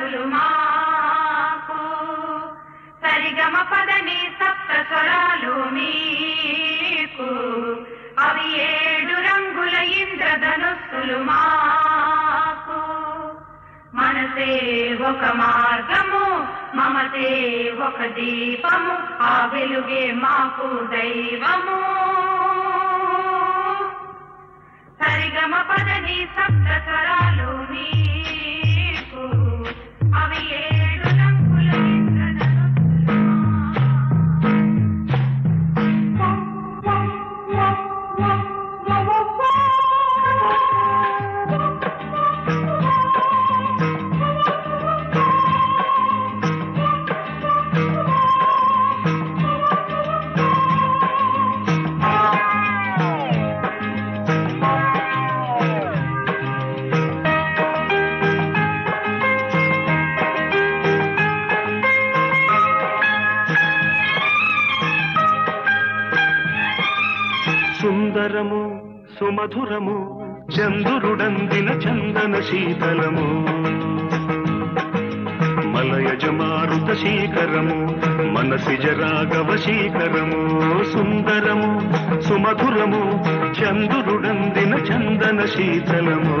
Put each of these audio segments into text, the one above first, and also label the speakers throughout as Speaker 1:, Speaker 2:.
Speaker 1: ధనస్సులు మాకు సరిగమ పదని సప్త స్వరాలు మీకు అవి ఏడు రంగుల ఇంద్రధనుస్సులు మాకు మనసే ఒక మార్గము మమతే ఒక దీపము ఆ వెలుగే మాకు దైవము సరిగమ పదని సప్త స్వరాలు నీకు అవి ఏడు రంగుల ఇంద్రధనుస్సులు
Speaker 2: సుందరము సుమధురము చందురుడందిన చందన శీతలము మలయజ మారుత శీకరము మనసిజ రాఘవ శీకరము సుందరము సుమధురము చందురుడందిన చందన శీతలము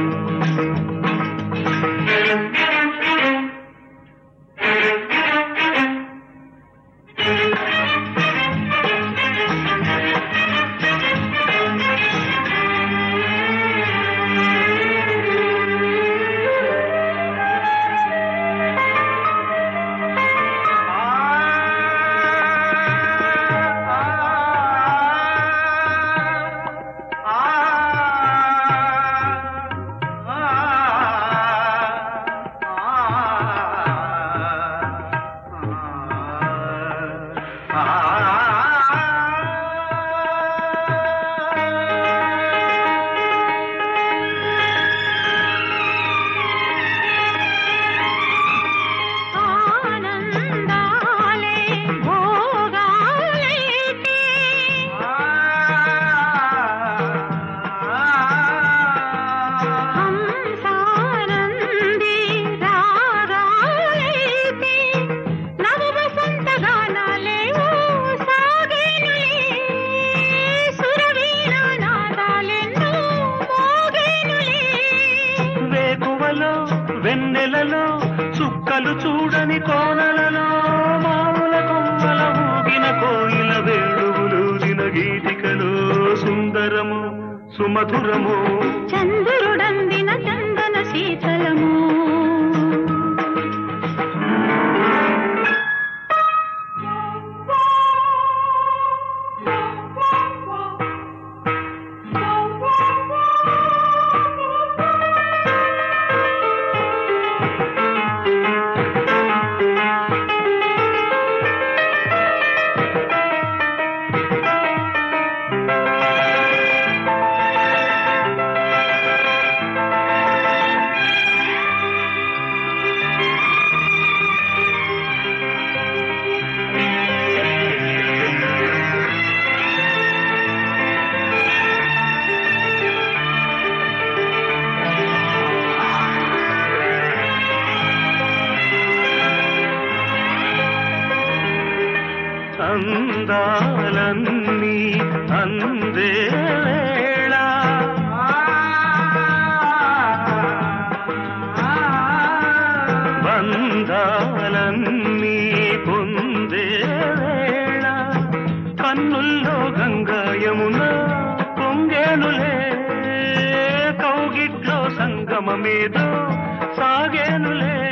Speaker 1: ఆనందాలే భోగాలైతే హంసానంది రాగాలైతే నవ వసంత గానాలేవో సాగేనులే సురవీణ నాదాలెన్నో మోగేనులే
Speaker 2: వేకువలో వెన్నెలలో చుక్కలు చూడని కోనలలో మాముల కొమ్మల ఊగిన కోయిల వేణువులూదిన గీతికలో సుందరము సుమధురము
Speaker 1: చంద్రుడందిన చందన శీతలము
Speaker 2: అందాలన్నీ అందే వేళ బంధాలన్నీ పొందే వేళ కన్నుల్లో గంగాయమున పొంగేనులే కౌగిట్లో సంగమమేదో సాగేనులే